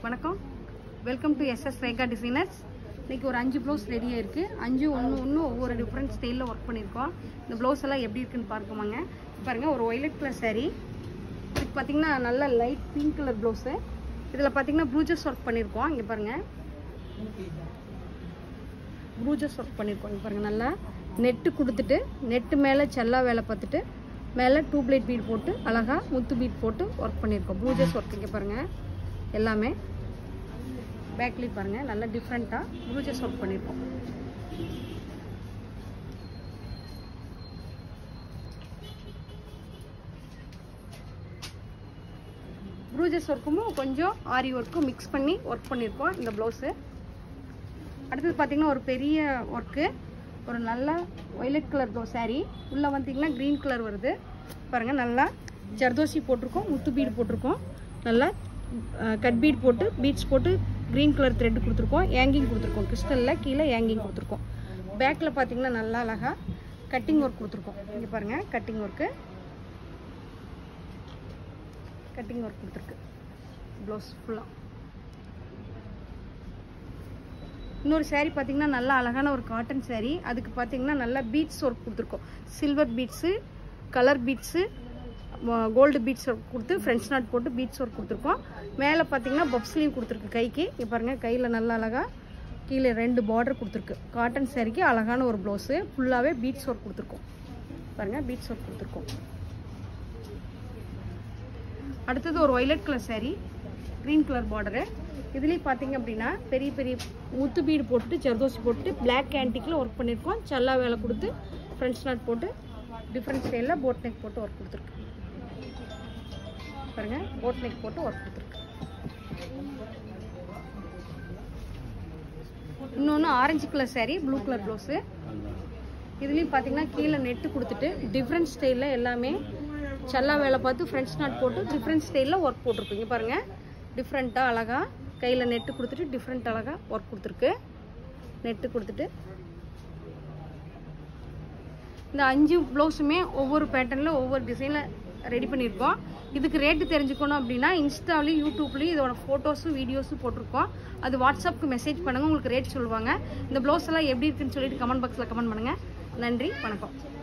வணக்கம் welcome to SS Rekha designers இன்னைக்கு ஒரு அஞ்சு ப்ளவுஸ் ரெடியாக இருக்குது அஞ்சு ஒன்று ஒன்று ஒவ்வொரு டிஃப்ரெண்ட் ஸ்டைலில் ஒர்க் பண்ணியிருக்கோம் இந்த ப்ளவுஸ் எல்லாம் எப்படி இருக்குன்னு பார்க்குமாங்க பாருங்கள் ஒரு ஒய்லட் கலர் saree இதுக்கு பார்த்தீங்கன்னா நல்ல லைட் பிங்க் கலர் ப்ளவுஸு இதில் பார்த்தீங்கன்னா ப்ரூஜஸ் ஒர்க் பண்ணியிருக்கோம் இங்கே பாருங்கள் ப்ரூஜஸ் ஒர்க் பண்ணியிருக்கோம் இங்கே பாருங்கள் நல்லா நெட்டு கொடுத்துட்டு நெட்டு மேலே செல்லா வேலை பார்த்துட்டு மேலே டூ பிளேட் பீட் போட்டு அழகாக முத்து பீட் போட்டு ஒர்க் பண்ணியிருக்கோம் ப்ரூஜஸ் ஒர்க் இங்கே பாருங்கள் எல்லாமே பேக்லேயும் பாருங்கள் நல்லா டிஃப்ரெண்ட்டாக ப்ரூஜஸ் ஒர்க் பண்ணியிருக்கோம் ப்ரூஜஸ் ஒர்க்கும் கொஞ்சம் ஆரி ஒர்க்கும் மிக்ஸ் பண்ணி ஒர்க் பண்ணியிருக்கோம் இந்த ப்ளவுஸு அடுத்தது பார்த்தீங்கன்னா ஒரு பெரிய ஒர்க்கு ஒரு நல்ல ஒய்லட் கலர் ப்ளவுஸ் saree உள்ளே வந்தீங்கன்னா க்ரீன் கலர் வருது பாருங்கள் நல்லா ஜர்தோசி போட்டிருக்கோம் முத்து பீடு போட்டிருக்கோம் நல்லா கட் பீட் போட்டு பீட்ஸ் போட்டு க்ரீன் கலர் த்ரெட் கொடுத்துருக்கோம் ஏங்கிங் கொடுத்துருக்கோம் கிறிஸ்டலில் கீழே ஏங்கிங் கொடுத்துருக்கோம் பேக்கில் பார்த்தீங்கன்னா நல்லா அழகாக கட்டிங் ஒர்க் கொடுத்துருக்கோம் இங்கே பாருங்கள் கட்டிங் ஒர்க்கு கட்டிங் ஒர்க் கொடுத்துருக்கு ப்ளவுஸ் ஃபுல்லாக இன்னொரு saree பார்த்தீங்கன்னா நல்லா அழகான ஒரு காட்டன் saree அதுக்கு பார்த்தீங்கன்னா நல்லா பீட்ஸ் ஒர்க் கொடுத்துருக்கோம் silver beads colour beads gold beads work கொடுத்து ஃப்ரெண்ட்ஸ் நாட் போட்டு பீட்ஸ் ஒர்க் கொடுத்துருக்கோம் மேலே பார்த்தீங்கன்னா பப்ஸ்லையும் கொடுத்துருக்கு கைக்கு இங்கே பாருங்கள் கையில் நல்லா அழகாக கீழே ரெண்டு பார்டர் கொடுத்துருக்கு காட்டன் சாரிக்கு அழகான ஒரு ப்ளவுஸு ஃபுல்லாகவே பீட்ஸ் ஒர்க் கொடுத்துருக்கோம் பாருங்கள் பீட்ஸ் ஒர்க் கொடுத்துருக்கோம் அடுத்தது ஒரு violet colour saree green colour border இதுலேயும் பார்த்தீங்க அப்படின்னா பெரிய பெரிய முத்து பீடு போட்டுட்டு ஜர்தோசி போட்டு பிளாக் ஆன்டிக்கில் ஒர்க் பண்ணியிருக்கோம் சல்லா வேலை கொடுத்து ஃப்ரெண்ட்ஸ் நாட் போட்டு டிஃப்ரெண்ட் ஸ்டைலில் போட் நெக் போட்டு ஒர்க் கொடுத்துருக்கு பாருங்க போட் நெக் போட்டு ஒர்க் கொடுத்துருக்கு இன்னொன்று orange colour saree blue colour blouse இதுலேயும் பார்த்தீங்கன்னா கீழே நெட்டு கொடுத்துட்டு டிஃப்ரெண்ட் ஸ்டைலில் எல்லாமே சல்லா வேலை பார்த்து ஃப்ரெண்ட்ஸ் நாட் போட்டு டிஃப்ரெண்ட் ஸ்டைலில் ஒர்க் போட்டிருப்பீங்க பாருங்கள் டிஃப்ரெண்ட்டாக அழகாக கையில் நெட்டு கொடுத்துட்டு டிஃப்ரெண்ட் அழகாக ஒர்க் கொடுத்துருக்கு நெட்டு கொடுத்துட்டு இந்த அஞ்சு ப்ளவுஸுமே ஒவ்வொரு பேட்டர்னில் ஒவ்வொரு டிசைனில் ரெடி பண்ணியிருக்கோம் இதுக்கு ரேட்டு தெரிஞ்சுக்கணும் அப்படின்னா இன்ஸ்டாவிலையும் யூடியூப்லேயும் இதோட ஃபோட்டோஸும் வீடியோஸும் போட்டிருக்கோம் அது வாட்ஸ்அப்புக்கு மெசேஜ் பண்ணுங்கள் உங்களுக்கு ரேட் சொல்லுவாங்க இந்த ப்ளவுஸ் எல்லாம் எப்படி இருக்குன்னு சொல்லிட்டு கமெண்ட் பாக்ஸில் கமெண்ட் பண்ணுங்கள் நன்றி வணக்கம்